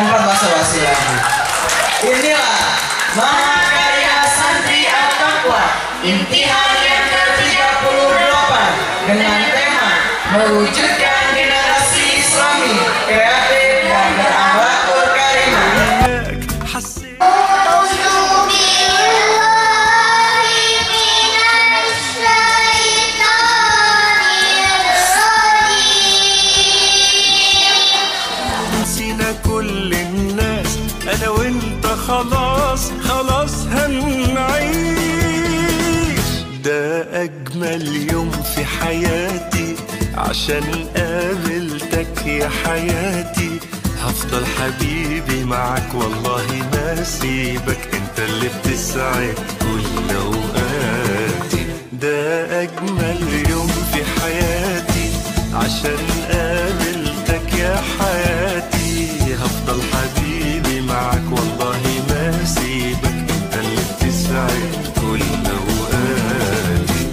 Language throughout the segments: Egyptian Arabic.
tempat basa-basi lagi. Inilah Mahakarya Santri Al-Taqwa Imtihan yang ke-38 dengan tema Mewujudkan generasi Islami kreatif dan berakhlakul karimah. حسيت أعوذ بالله من الشيطان الرجيم نسينا كل الناس انا وانت خلاص خلاص هنعيش ده اجمل يوم في حياتي عشان قابلتك يا حياتي هفضل حبيبي معاك والله ما سيبك انت اللي بتسعد كل اوقاتي ده اجمل يوم في حياتي عشان قابلتك يا حياتي هفضل حبيبي معاك والله ما سيبك انت اللي بتسعد كل اوقاتي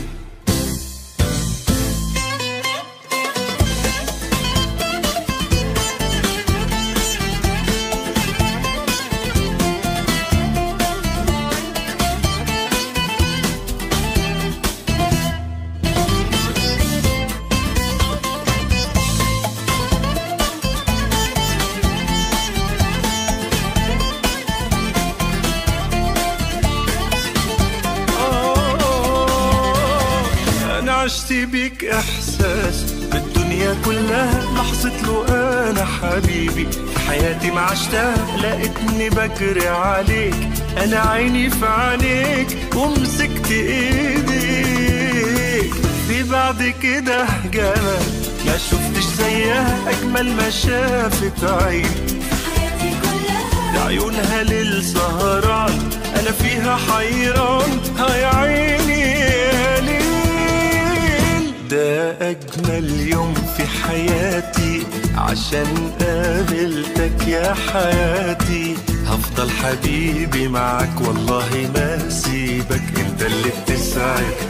آه، أنا عشت بيك إحساس بالدنيا كلها لحظة له أنا حبيبي في حياتي ما عشتها لقيتني بجري عليك أنا عيني في عينيك ومسكت إيديك في بعد كده جمال ما شفتش زيها أجمل ما شافت عيني ده عيونها للسهران انا فيها حيران هاي عيني يا ليل ده اجمل يوم في حياتي عشان قابلتك يا حياتي هفضل حبيبي معاك والله ما سيبك انت اللي بتسعد